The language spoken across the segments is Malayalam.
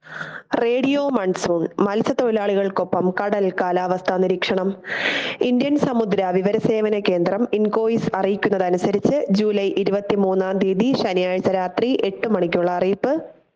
റേഡിയോ മൺസൂൺ മത്സ്യത്തൊഴിലാളികൾക്കൊപ്പം കടൽ കാലാവസ്ഥാ നിരീക്ഷണം ഇന്ത്യൻ സമുദ്ര വിവരസേവന കേന്ദ്രം ഇൻകോയിസ് അറിയിക്കുന്നതനുസരിച്ച് ജൂലൈ ഇരുപത്തിമൂന്നാം തീയതി ശനിയാഴ്ച രാത്രി എട്ട് മണിക്കുള്ള അറിയിപ്പ്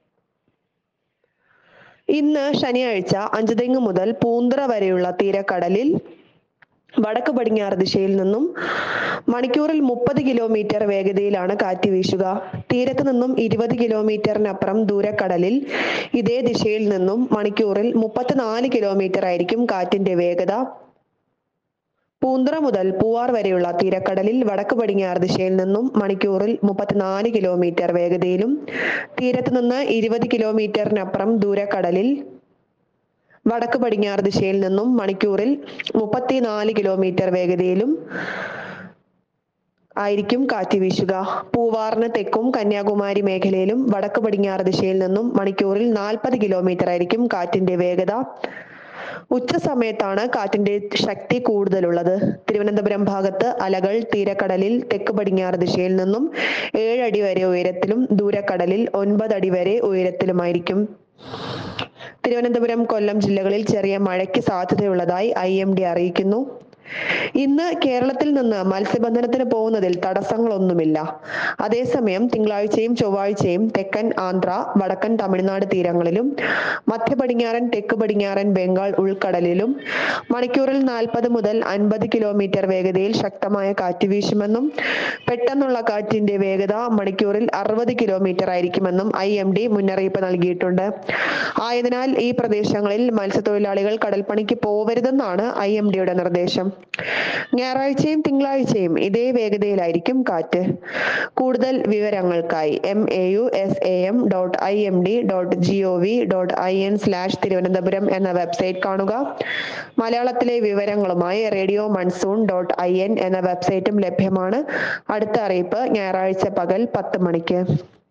ഇന്ന് ശനിയാഴ്ച അഞ്ചുതെങ്ങ് മുതൽ പൂന്തറ വരെയുള്ള തീരക്കടലിൽ വടക്ക് പടിഞ്ഞാറ് ദിശയിൽ നിന്നും മണിക്കൂറിൽ മുപ്പത് കിലോമീറ്റർ വേഗതയിലാണ് കാറ്റ് വീശുക തീരത്ത് നിന്നും ഇരുപത് കിലോമീറ്ററിനപ്പുറം ദൂരക്കടലിൽ ഇതേ ദിശയിൽ നിന്നും മണിക്കൂറിൽ മുപ്പത്തിനാല് കിലോമീറ്റർ ആയിരിക്കും കാറ്റിന്റെ വേഗത പൂന്തറ മുതൽ പൂവാർ വരെയുള്ള തീരക്കടലിൽ വടക്ക് പടിഞ്ഞാറ് ദിശയിൽ നിന്നും മണിക്കൂറിൽ മുപ്പത്തിനാല് കിലോമീറ്റർ വേഗതയിലും തീരത്ത് നിന്ന് ഇരുപത് കിലോമീറ്ററിനപ്പുറം ദൂരക്കടലിൽ വടക്ക് പടിഞ്ഞാറ് ദിശയിൽ നിന്നും മണിക്കൂറിൽ മുപ്പത്തിനാല് കിലോമീറ്റർ വേഗതയിലും ആയിരിക്കും കാറ്റ് വീശുക പൂവാറിന് തെക്കും കന്യാകുമാരി മേഖലയിലും വടക്ക് പടിഞ്ഞാറ് ദിശയിൽ നിന്നും മണിക്കൂറിൽ നാൽപ്പത് കിലോമീറ്റർ ആയിരിക്കും കാറ്റിന്റെ വേഗത ഉച്ച സമയത്താണ് കാറ്റിന്റെ ശക്തി കൂടുതലുള്ളത് തിരുവനന്തപുരം ഭാഗത്ത് അലകൾ തീരക്കടലിൽ തെക്ക് പടിഞ്ഞാറ് ദിശയിൽ നിന്നും ഏഴടി വരെ ഉയരത്തിലും ദൂരക്കടലിൽ ഒൻപത് അടി വരെ ഉയരത്തിലുമായിരിക്കും തിരുവനന്തപുരം കൊല്ലം ജില്ലകളിൽ ചെറിയ മഴയ്ക്ക് സാധ്യതയുള്ളതായി ഐ എം ഡി അറിയിക്കുന്നു ഇന്ന് കേരളത്തിൽ നിന്ന് മത്സ്യബന്ധനത്തിന് പോകുന്നതിൽ തടസ്സങ്ങളൊന്നുമില്ല അതേസമയം തിങ്കളാഴ്ചയും ചൊവ്വാഴ്ചയും തെക്കൻ ആന്ധ്ര വടക്കൻ തമിഴ്നാട് തീരങ്ങളിലും മധ്യ പടിഞ്ഞാറൻ തെക്ക് പടിഞ്ഞാറൻ ബംഗാൾ ഉൾക്കടലിലും മണിക്കൂറിൽ നാൽപ്പത് മുതൽ അൻപത് കിലോമീറ്റർ വേഗതയിൽ ശക്തമായ കാറ്റ് വീശുമെന്നും പെട്ടെന്നുള്ള കാറ്റിന്റെ വേഗത മണിക്കൂറിൽ അറുപത് കിലോമീറ്റർ ആയിരിക്കുമെന്നും ഐ എം ഡി മുന്നറിയിപ്പ് നൽകിയിട്ടുണ്ട് ആയതിനാൽ ഈ പ്രദേശങ്ങളിൽ മത്സ്യത്തൊഴിലാളികൾ കടൽപ്പണിക്ക് പോവരുതെന്നാണ് ഐ എം ഡിയുടെ നിർദ്ദേശം ഞായറാഴ്ചയും തിങ്കളാഴ്ചയും ഇതേ വേഗതയിലായിരിക്കും കാറ്റ് കൂടുതൽ വിവരങ്ങൾക്കായി M A U S A M dot I M D dot G O V dot I N slash Thiruvananthapuram എന്ന വെബ്സൈറ്റ് കാണുക മലയാളത്തിലെ വിവരങ്ങളുമായി radio monsoon dot I N എന്ന വെബ്സൈറ്റും ലഭ്യമാണ് അടുത്ത അറിയിപ്പ് ഞായറാഴ്ച പകൽ പത്ത് മണിക്ക്